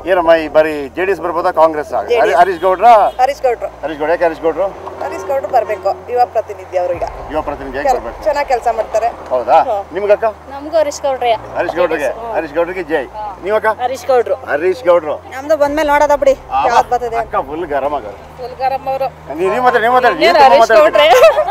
ಏನಮ್ಮ ಈ ಬಾರಿ ಜೆ ಡಿ ಎಸ್ ಬರ್ಬೋದಾ ಕಾಂಗ್ರೆಸ್ JDS. ಹರೀಶ್ ಗೌಡ್ರ ಹರೀಶ್ ಗೌಡ್ರು ಹರೀಶ್ ಗೌಡ ಯಾಕೆ ಹರೀಶ್ ಗೌಡ್ರು ಹರೀಶ್ ಗೌಡ್ರು ಬರಬೇಕು ಯುವ ಪ್ರತಿನಿಧಿ ಅವರು ಈಗ ಯುವ ಪ್ರತಿನಿಧಿ ಯಾಕೆ ಬರ್ಬೇಕು ಚೆನ್ನಾಗಿ ಕೆಲಸ ಮಾಡ್ತಾರೆ ಹೌದಾ ನಿಮ್ಗಕ್ಕ ನಮಗೂ ಹರೀಶ್ ಗೌಡ್ರೆ ಹರೀಶ್ ಗೌಡ್ರಿಗೆ ಹರೀಶ್ ಗೌಡ್ರಿಗೆ ಜೈ ನೀವಕ್ಕ ಹರೀಶ್ ಗೌಡ್ರು ಹರೀಶ್ ಗೌಡ್ರು ನಮ್ದು ಬಂದ್ಮೇಲೆ ನೋಡೋದ ಬಿಡಿ ಯಾವ್ದು ಬರ್ತದೆ ಅಕ್ಕ ಫುಲ್ ಗರಂ ಆಗ ಫುಲ್ಗಾರಮ್ಮ ಅವರು ನೀವು ನೀವು ಮಾತಾಡಿ ನೀವು ಮಾತಾಡಿ ನೀವು ಹರೀಶ್ ಗೌಡ್ರೆ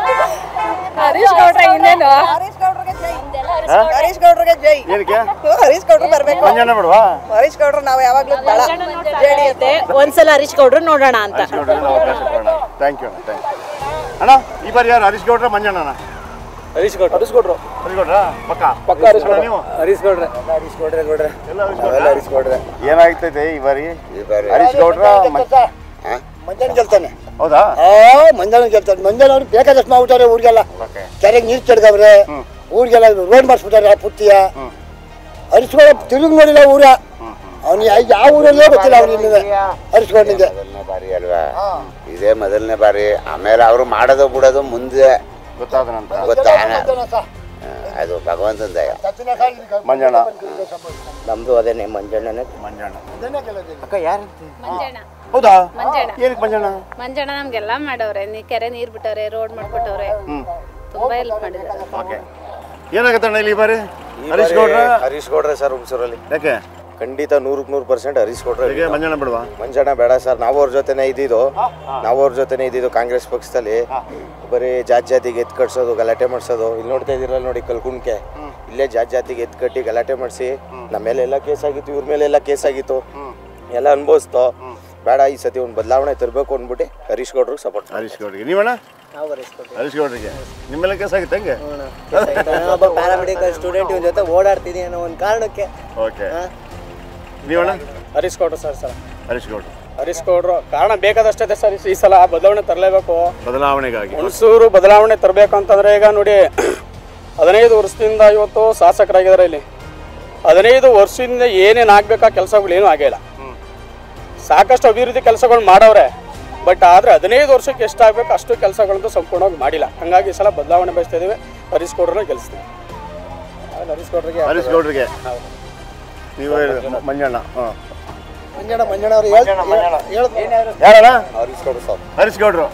ಹರೀಶ್ ಗೌಡ್ರೆ ಇನ್ನೇನು ಹರೀಶ್ ಗೌಡ್ರಿಗೆ ಜೈ ಹರೀಶ್ ಗೌಡ್ರಿಗೆ ಜೈ ಏನಕ್ಕೆ ಹರೀಶ್ ಗೌಡ್ರು ಬರ್ಬೇಕು ಮಂಜಣ್ಣ ಬಿಡುವಾ ಹರೀಶ್ ಗೌಡ್ರು ನಾವು ಯಾವಾಗ್ಲೂ ಬಳ ಜೆಡಿಎಸ್ ಒಂದ್ಸಲ ಹರೀಶ್ ಗೌಡ್ರು ನೋಡೋಣ ಅಂತ ಹರೀಶ್ ಗೌಡ್ರಿಗೆ ಅವಕಾಶ ಕೊಡೋಣ ಥ್ಯಾಂಕ್ ಯು ಅಣ್ಣ ಥ್ಯಾಂಕ್ ಯು ಅಣ್ಣ ಈ ಬಾರಿ ಯಾರು ಹರೀಶ್ ಗೌಡ್ರ ಮಂಜಣ್ಣನ ಹರೀಶ್ ಗೌಡ್ರು ಹರೀಶ್ ಗೌಡ್ರು ಹರೀಶ್ ಗೌಡ್ರ ಪಕ್ಕ ಪಕ್ಕ ಹರೀಶ್ ಅಣ್ಣ, ಗೌಡ್ರು ನೀವು ಹರೀಶ್ ಗೌಡ್ರೆ ಹರೀಶ್ ಕೊಡ್ರೆ ಕೊಡ್ರೆ ಎಲ್ಲ ಹರೀಶ್ ನಾವೆಲ್ಲ ಗೌಡ್ರ ಹರೀಶ್ ಕೊಡ್ರೆ ಏನಾಗ್ತೈತೆ ಈ ಬಾರಿ ಈ ಬಾರಿ ಹರೀಶ್ ಗೌಡ್ರ ಮಂ- ಮಂಜಾನ ಗೆಲ್ತಾನೆ ಹೌದಾ ಆ ಮಂಜಾನ ಗೆಲ್ತಾನೆ ಮಂಜಾನ ಅವ್ರು ಬೇಕಾದಷ್ಟು ಮಾಡ್ಬಿಟ್ಟಾರೆ ಊರಿಗೆಲ್ಲ ಓಕೆ ಕೆರೆಗೆ ನೀರು ಚಡ್ಗವ್ರೆ ಊರಿಗೆಲ್ಲ ರೋಡ್ ಮಾಡಿಸ್ಬಿಟ್ಟಾರೆ ಪುಟ್ಟಿಯ ಹರಿಸ್ಕೊಳ ತಿರುಗಿ ನೋಡಿಲ್ಲ ಊರ ಅವ್ನು ಯಾವ ಊರಲ್ಲೇ ಗೊತ್ತಿಲ್ಲ ಅವ್ನು ಹರಿಸ್ಕೊಂಡಿದ್ದೆ ಮೊದಲನೇ ಬಾರಿ ಅಲ್ವಾ ಇದೇ ಮೊದಲನೇ ಬಾರಿ ಆಮೇಲೆ ಅವರು ಮಾಡೋದು ಬಿಡೋದು ಮುಂದೆ ಗೊತ್ತಾದ ನಂತರ ಗೊತ್ತಾನ ಅದು ಭಗವಂತನ ದಯ ಮಂಜಣ್ಣ ನಮ್ದು ಅದೇನೆ ಮಂಜಣ್ಣನೇ ಮಂಜಣ್ಣ ಮಂಜಣ್ಣ ಹೌದಾ ಮಂಜಣ್ಣ. ಏನಕ್ಕೆ ಮಂಜಣ್ಣ ಮಂಜಣ್ಣ ನಮ್ಗೆಲ್ಲ ಮಾಡವ್ರೆ ನೀ ಕೆರೆ ನೀರ್ ಬಿಟ್ಟವ್ರೆ ರೋಡ್ ಮಾಡ್ಕೊಟ್ಟವ್ರೆ ತುಂಬಾ ಹೆಲ್ಪ್ ಮಾಡಿದ್ದಾರೆ ಓಕೆ ಏನಾಗತ್ತೆ ಅಣ್ಣ ಇಲ್ಲಿ ಈ ಬಾರಿ ಹರೀಶ್ ಗೌಡ್ರ ಹರೀಶ್ ಗೌಡ್ರೆ ಸರ್ ಹುಣಸೂರಲ್ಲಿ ಯಾಕೆ ಖಂಡಿತ ನೂರಕ್ಕೆ ನೂರು ಪರ್ಸೆಂಟ್ ಹರೀಶ್ ಗೌಡ್ರೆ ಹೇಗೆ ಮಂಜಣ್ಣ ಬಿಡುವ ಮಂಜಣ್ಣ ಬೇಡ ಸರ್ ನಾವು ಅವ್ರ ಜೊತೆನೇ ಇದ್ದಿದ್ದು ನಾವು ಅವ್ರ ಜೊತೆನೇ ಇದ್ದಿದ್ದು ಕಾಂಗ್ರೆಸ್ ಪಕ್ಷದಲ್ಲಿ ಬರೀ ಜಾತಿ ಜಾತಿಗೆ ಎತ್ ಕಟ್ಸೋದು ಗಲಾಟೆ ಮಾಡಿಸೋದು ಇಲ್ಲಿ ನೋಡ್ತಾ ಇದ್ದೀರಲ್ಲ ನೋಡಿ ಕಲ್ಕುಣ್ಕೆ ಇಲ್ಲೇ ಜಾತಿ ಜಾತಿಗೆ ಎತ್ ಕಟ್ಟಿ ಗಲಾಟೆ ಮಾಡಿಸಿ ನಮ್ಮ ಮೇಲೆಲ್ಲ ಕೇಸ್ ಆಗಿತ್ತು ಇವ್ರ ಮೇಲೆಲ್ಲ ಕೇಸ್ ಆಗಿತ್ತು ಎಲ್ಲ ಅನುಭವಿಸ್ತು ಬೇಡ ಈ ಸತಿ ಒಂದು ಬದಲಾವಣೆ ತರಬೇಕು ಅಂದ್ಬಿಟ್ಟು ಹರೀಶ್ ಗೌಡ್ರಿಗೆ ಸಪೋರ್ಟ್ ಹರೀಶ್ ಗೌಡ್ರಿಗೆ ನೀವಣ್ಣ ನಾವು ಹರೀಶ್ ಗೌಡ್ರು ಹರೀಶ್ ಗೌಡ್ರಿಗೆ ನಿಮ್ಮೆಲ್ಲ ಕೆಲಸ ಆಗಿತ್ತು ಹಂಗೆ ಒಬ್ಬ ಪ್ಯಾರಾಮೆಡಿಕಲ್ ಸ್ಟೂಡೆಂಟ್ ಇವನ್ ಜೊತೆ ಓಡಾಡ್ತೀನಿ ಅನ್ನೋ ಒಂದು ಕಾರಣಕ್ಕೆ ಓಕೆ ನೀವಣ್ಣ ಹರೀಶ್ ಗೌಡ್ರು ಸರ್ ಸರ್ ಹರೀಶ್ ಗೌಡ್ರು ಹರೀಶ್ ಗೌಡ್ರು ಕಾರಣ ಬೇಕಾದಷ್ಟೇ ಸರ್ ಈ ಸಲ ಬದಲಾವಣೆ ತರಲೇಬೇಕು ಬದಲಾವಣೆಗಾಗಿ ಹುಣಸೂರು ಬದಲಾವಣೆ ತರಬೇಕು ಅಂತಂದ್ರೆ ಈಗ ನೋಡಿ ಹದಿನೈದು ವರ್ಷದಿಂದ ಇವತ್ತು ಶಾಸಕರಾಗಿದ್ದಾರೆ ಇಲ್ಲಿ ಹದಿನೈದು ವರ್ಷದಿಂದ ಏನೇನು ಆಗ್ಬೇಕಾ ಕೆಲಸಗಳು ಏನೂ ಆಗಿಲ್ಲ ಸಾಕಷ್ಟು ಅಭಿವೃದ್ಧಿ ಕೆಲಸಗಳು ಮಾಡವ್ರೆ ಬಟ್ ಆದರೆ ಹದಿನೈದು ವರ್ಷಕ್ಕೆ ಎಷ್ಟಾಗಬೇಕು ಅಷ್ಟು ಕೆಲಸಗಳಂತೂ ಸಂಪೂರ್ಣವಾಗಿ ಮಾಡಿಲ್ಲ ಹಂಗಾಗಿ ಈ ಸಲ ಬದಲಾವಣೆ ಬಯಸ್ತಾ ಇದೀವಿ ಹರೀಶ್ ಗೌಡ್ರನ್ನ ಗೆಲ್ಲಿಸ್ತೀವಿ ಆಮೇಲೆ ಹರೀಶ್ ಗೌಡ್ರಿಗೆ ಹರೀಶ್ ಗೌಡ್ರಿಗೆ ನೀವು ಹೇಳಿ, ಮಂಜಣ್ಣ ಹಾಂ ಮಂಜಣ್ಣ ಮಂಜಣ್ಣ ಅವ್ರು ಹೇಳ್ ಯಾರಣ್ಣ ಹರೀಶ್ ಗೌಡ್ರು ಸರ್ ಹರೀಶ್ ಗೌಡ್ರು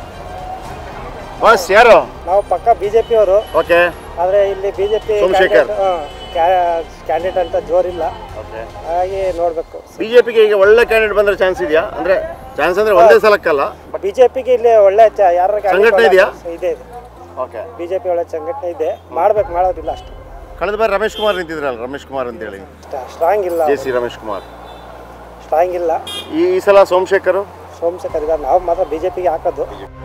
ಬಸ್ ಯಾರು ನಾವು ಪಕ್ಕ ಬಿ ಜೆ ಪಿಯವರು ಓಕೆ ಆದರೆ ಇಲ್ಲಿ B J P Somashekar. Candidate ಅಂತ ಜೋರಿಲ್ಲ ಓಕೆ ಹಾಗಾಗಿ ನೋಡಬೇಕು ಬಿಜೆಪಿಗೆ ಈಗ ಒಳ್ಳೆ ಕ್ಯಾಂಡಿಡೇಟ್ ಬಂದ್ರೆ ಚಾನ್ಸ್ ಇದೆಯಾ ಅಂದ್ರೆ ಚಾನ್ಸ್ ಅಂದ್ರೆ ಒಂದೇ ಸಲಕ್ಕಲ್ಲ ಬಿ ಜೆ ಪಿಗೆ ಇಲ್ಲಿ ಒಳ್ಳೆ ಚ- ಯಾರ ಸಂಘಟನೆ ಇದೆಯಾ? ಇದೆ ಇದೆ ಓಕೆ ಬಿ ಜೆ ಪಿ ಒಳ್ಳೆ ಸಂಘಟನೆ ಇದೆ ಮಾಡ್ಬೇಕು ಮಾಡೋದಿಲ್ಲ ಅಷ್ಟು ಕಳೆದ ಬಾರಿ ರಮೇಶ್ ಕುಮಾರ್ ನಿಂತಿದ್ರಲ್ಲ ರಮೇಶ್ ಕುಮಾರ್ ಅಂತೇಳಿ ಸ್ಟ್ರಾಂಗ್ ಇಲ್ಲ J C Ramesh Kumar strong ಇಲ್ಲ ಈ ಈ ಸಲ ಸೋಮಶೇಖರ್ ಸೋಮಶೇಖರ್ ಇದ್ದಾರೆ ನಾವು ಮಾತ್ರ ಬಿ ಜೆ ಪಿಗೆ ಹಾಕೋದು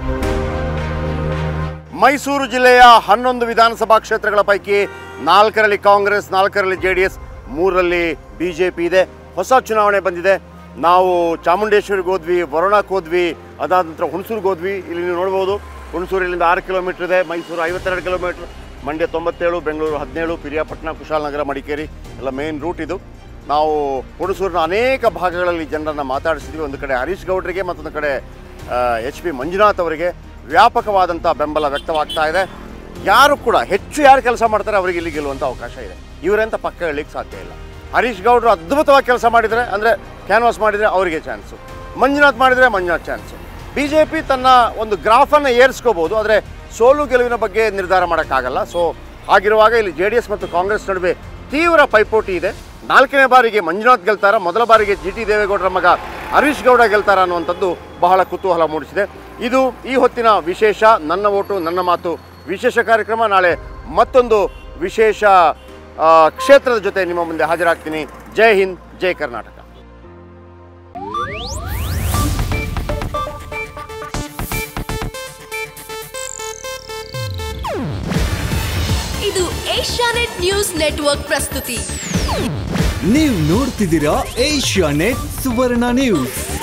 ಮೈಸೂರು ಜಿಲ್ಲೆಯ ಹನ್ನೊಂದು ವಿಧಾನಸಭಾ ಕ್ಷೇತ್ರಗಳ ಪೈಕಿ ನಾಲ್ಕರಲ್ಲಿ ಕಾಂಗ್ರೆಸ್ ನಾಲ್ಕರಲ್ಲಿ ಜೆ ಡಿ ಎಸ್ ಮೂರರಲ್ಲಿ ಬಿ ಜೆ ಪಿ ಇದೆ ಹೊಸ ಚುನಾವಣೆ ಬಂದಿದೆ ನಾವು ಚಾಮುಂಡೇಶ್ವರಿಗೆ ಹೋದ್ವಿ ವರುಣಕ್ಕೆ ಹೋದ್ವಿ ಅದಾದ ನಂತರ ಹುಣಸೂರಿಗೆ ಹೋದ್ವಿ ಇಲ್ಲಿ ನೀವು ನೋಡ್ಬೋದು ಹುಣಸೂರು ಇಲ್ಲಿಂದ ಆರು ಕಿಲೋಮೀಟ್ರ್ ಇದೆ ಮೈಸೂರು ಐವತ್ತೆರಡು ಕಿಲೋಮೀಟ್ರ್ ಮಂಡ್ಯ ತೊಂಬತ್ತೇಳು ಬೆಂಗಳೂರು ಹದಿನೇಳು ಪಿರಿಯಾಪಟ್ಟಣ ಕುಶಾಲನಗರ ಮಡಿಕೇರಿ ಎಲ್ಲ ಮೇನ್ ರೂಟ್ ಇದು ನಾವು ಹುಣಸೂರಿನ ಅನೇಕ ಭಾಗಗಳಲ್ಲಿ ಜನರನ್ನು ಮಾತಾಡಿಸಿದ್ವಿ ಒಂದು ಕಡೆ ಹರೀಶ್ ಗೌಡ್ರಿಗೆ ಮತ್ತೊಂದು ಕಡೆ ಎಚ್ ಪಿ ಮಂಜುನಾಥ್ ಅವರಿಗೆ ವ್ಯಾಪಕವಾದಂಥ ಬೆಂಬಲ ವ್ಯಕ್ತವಾಗ್ತಾ ಇದೆ ಯಾರು ಕೂಡ ಹೆಚ್ಚು ಯಾರು ಕೆಲಸ ಮಾಡ್ತಾರೆ ಅವರಿಗೆ ಇಲ್ಲಿ ಗೆಲ್ಲುವಂಥ ಅವಕಾಶ ಇದೆ ಇವರಂತ ಪಕ್ಕ ಹೇಳಲಿಕ್ಕೆ ಸಾಧ್ಯ ಇಲ್ಲ ಹರೀಶ್ ಗೌಡರು ಅದ್ಭುತವಾಗಿ ಕೆಲಸ ಮಾಡಿದರೆ ಅಂದರೆ ಕ್ಯಾನ್ವಾಸ್ ಮಾಡಿದರೆ ಅವರಿಗೆ ಚಾನ್ಸು ಮಂಜುನಾಥ್ ಮಾಡಿದರೆ Manjunath chance B J P ತನ್ನ ಒಂದು ಗ್ರಾಫನ್ನು ಏರಿಸ್ಕೋಬೋದು ಆದರೆ ಸೋಲು ಗೆಲುವಿನ ಬಗ್ಗೆ ನಿರ್ಧಾರ ಮಾಡೋಕ್ಕಾಗಲ್ಲ ಸೊ ಹಾಗಿರುವಾಗ ಇಲ್ಲಿ ಜೆ ಡಿ ಎಸ್ ಮತ್ತು ಕಾಂಗ್ರೆಸ್ ನಡುವೆ ತೀವ್ರ ಪೈಪೋಟಿ ಇದೆ ನಾಲ್ಕನೇ ಬಾರಿಗೆ ಮಂಜುನಾಥ್ ಗೆಲ್ತಾರ ಮೊದಲ ಬಾರಿಗೆ ಜಿ ಟಿ ದೇವೇಗೌಡರ ಮಗ ಹರೀಶ್ ಗೌಡ ಗೆಲ್ತಾರ ಅನ್ನುವಂಥದ್ದು ಬಹಳ ಕುತೂಹಲ ಮೂಡಿಸಿದೆ ಇದು ಈ ಹೊತ್ತಿನ ವಿಶೇಷ ನನ್ನ ಓಟು ನನ್ನ ಮಾತು ವಿಶೇಷ ಕಾರ್ಯಕ್ರಮ ನಾಳೆ ಮತ್ತೊಂದು ವಿಶೇಷ ಆ, ಕ್ಷೇತ್ರದ ಜೊತೆ ನಿಮ್ಮ ಮುಂದೆ ಹಾಜರಾಗ್ತೀನಿ ಜೈ ಹಿಂದ್ ಜೈ ಕರ್ನಾಟಕ ಇದು ಏಷ್ಯಾನೆಟ್ ನ್ಯೂಸ್ ನೆಟ್ವರ್ಕ್ ಪ್ರಸ್ತುತಿ ನೀವು ನೋಡ್ತಿದ್ದೀರಾ ಏಷ್ಯಾ ನೆಟ್ ಸುವರ್ಣ ನ್ಯೂಸ್